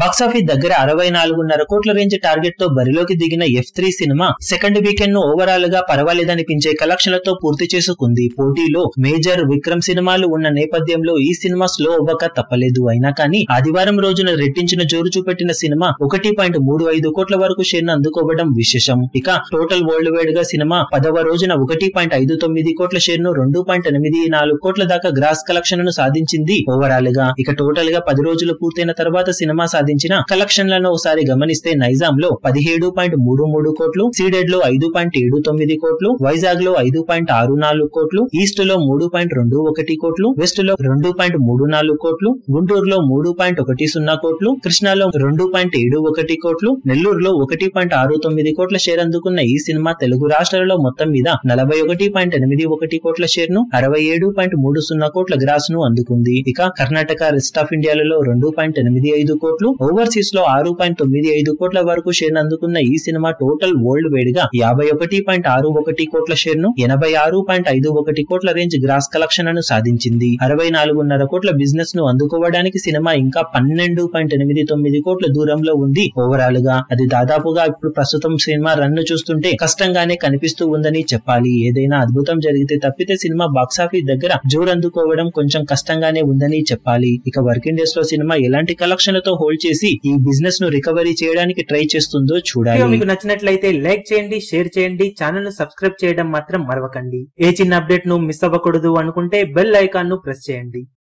box office దగ్గర అరవై నాలుగున్నర కోట్ల రేంజ్ టార్గెట్ తో బరిలోకి దిగిన F three cinema second weekend ను ఓవరాల్ గా పర్వాలేదనిపించే కలెక్షన్లతో పూర్తి చేసుకుంది పోటీలో మేజర్ విక్రమ్ సినిమాలు ఉన్న నేపథ్యంలో ఈ సినిమా స్లో అవ్వక తప్పలేదు అయినా కానీ ఆదివారం రోజున రెట్టించిన జోరు చూపెట్టిన సినిమా ఒకటి పాయింట్ మూడు ఐదు కోట్ల వరకు షేర్ అందుకోవడం విశేషం ఇక టోటల్ వరల్డ్ వైడ్ గా సినిమా పదవ రోజున ఒకటి పాయింట్ ఐదు తొమ్మిది కోట్ల షేర్ ను రెండు పాయింట్ ఎనిమిది నాలుగు కోట్ల దాకా గ్రాస్ కలెక్షన్ ను సాధించింది ఓవరాల్ గా ఇక టోటల్ గా పది రోజులు పూర్తయిన తర్వాత సినిమా సాధించిన కలెక్షన్లను ఒకసారి గమనిస్తే నైజాం లో పదిహేడు పాయింట్ మూడు మూడు కోట్లు సీడెడ్ లో ఐదు పాయింట్ ఏడు తొమ్మిది కోట్లు వైజాగ్ లో ఐదు పాయింట్ ఆరు నాలుగు కోట్లు ఈస్ట్ లో మూడు పాయింట్ రెండు ఒకటి కోట్లు వెస్ట్ లో రెండు పాయింట్ మూడు నాలుగు కోట్లు గుంటూరులో మూడు పాయింట్ ఒకటి సున్నా కోట్లు కృష్ణాలో రెండు పాయింట్ ఏడు ఒకటి కోట్లు నెల్లూరులో ఒకటి పాయింట్ ఆరు తొమ్మిది కోట్ల షేర్ అందుకున్న ఈ సినిమా తెలుగు రాష్ట్రాలలో మొత్తం మీద నలభై ఒకటి పాయింట్ ఎనిమిది ఒకటి కోట్ల షేర్ ను అరవై ఏడు పాయింట్ మూడు సున్నా కోట్ల గ్రాస్ ను అందుకుంది ఇక కర్ణాటక రెస్ట్ ఆఫ్ ఇండియాలలో రెండు పాయింట్ ఎనిమిది ఐదు కోట్లు ఓవర్సీస్ లో ఆరు పాయింట్ తొమ్మిది ఐదు కోట్ల వరకు షేర్ అందుకున్న ఈ సినిమా టోటల్ వరల్డ్ వైడ్ గా యాభై ఒకటి పాయింట్ ఆరు ఒకటి కోట్ల షేర్ ను ఎనభై ఆరు పాయింట్ ఐదు ఒకటి కోట్ల రేంజ్ గ్రాస్ కలెక్షన్ ను సాధించింది అరవై నాలుగున్నర కోట్ల బిజినెస్ ను అందుకోవడానికి సినిమా ఇంకా పన్నెండు పాయింట్ ఎనిమిది తొమ్మిది కోట్ల దూరంలో ఉంది ఓవరాల్ గా అది దాదాపుగా ఇప్పుడు ప్రస్తుతం సినిమా రన్ చూస్తుంటే కష్టంగానే కనిపిస్తూ ఉందని చెప్పాలి ఏదైనా అద్భుతం జరిగితే తప్పితే సినిమా బాక్సాఫీస్ దగ్గర జోరు అందుకోవడం కొంచెం కష్టంగానే ఉందని చెప్పాలి ఇక వర్కింగ్ డేస్ లో సినిమా ఎలాంటి కలెక్షన్లతో హోల్డ్ చేసి ఈ బిజినెస్ ను రికవరీ చేయడానికి ట్రై చేస్తుందో వీడియో చూడాలి మీకు నచ్చినట్లయితే లైక్ చేయండి షేర్ చేయండి ఛానల్ ను సబ్స్క్రైబ్ చేయడం మాత్రం మరవకండి ఏ చిన్న అప్డేట్ ను మిస్ అవ్వకూడదు అనుకుంటే బెల్ ఐకాన్ ను ప్రెస్ చేయండి